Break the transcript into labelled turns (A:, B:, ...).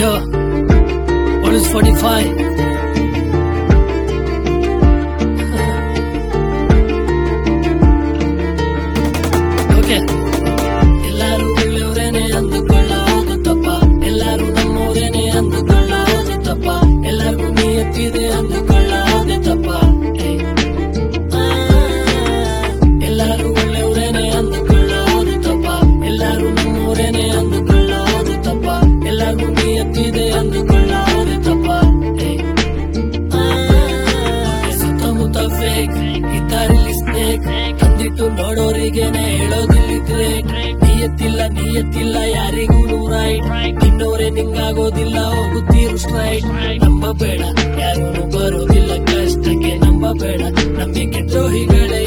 A: Yo, Police 45. Okay ಎಲ್ಲಾರು ಒಳ್ಳೆಯವರೇನೆ ಅಂದುಕೊಳ್ಳೋದು ತಪ್ಪ ಎಲ್ಲಾರು ನಮ್ಮವರೇನೆ ಅಂದುಕೊಳ್ಳೋದು ತಪ್ಪ ಎಲ್ಲರಿಗೂ ನಿಯತ್ತಿದೆ ಅಂದುಕೊಳ್ಳೋದು ತಪ್ಪ ಏ. ಆ, ಎಲ್ಲಾರು ಒಳ್ಳೆಯವರೇನೆ ಅಂದುಕೊಳ್ಳೋದು ತಪ್ಪ ಎಲ್ಲಾರು ನಮ್ಮವರೇನೆ ಅಂದುಕೊಳ್ಳೋದು ತಪ್ಪ ಎಲ್ಲರಿಗೂ ನಿಯತ್ತಿದೆ ಅಂದುಕೊಳ್ಳೋದು ತಪ್ಪ ಏ. ಆ, ಸುತ್ತಮುತ್ತ ಫೇಕ್ ಇದ್ದಾರಿಲ್ಲಿ ಸ್ನೇಕ್ ತಂದಿಟ್ಟು ನೋಡೋರಿಗೇನೆ ಹೇಳೋದಿಲ್ಲಿ ಗ್ರೇಟ್ ನಿಯತ್ತಿಲ್ಲ ನಿಯತ್ತಿಲ್ಲ ಯಾರಿಗೂ ರೈಟ್ ಇನ್ನೋರೆ ನಿಂಗಾಗೋದಿಲ್ಲ ಹೋಗುತ್ತೀರು ಸ್ಟ್ರೈಟ್ ನಂಬಬೇಡ ಯಾರೂ ಬರೋದಿಲ್ಲ ಕಷ್ಟಕ್ಕೆ ನಂಬಬೇಡ ನಂಬಿಕೆ ದ್ರೋಹಿಗಳೇ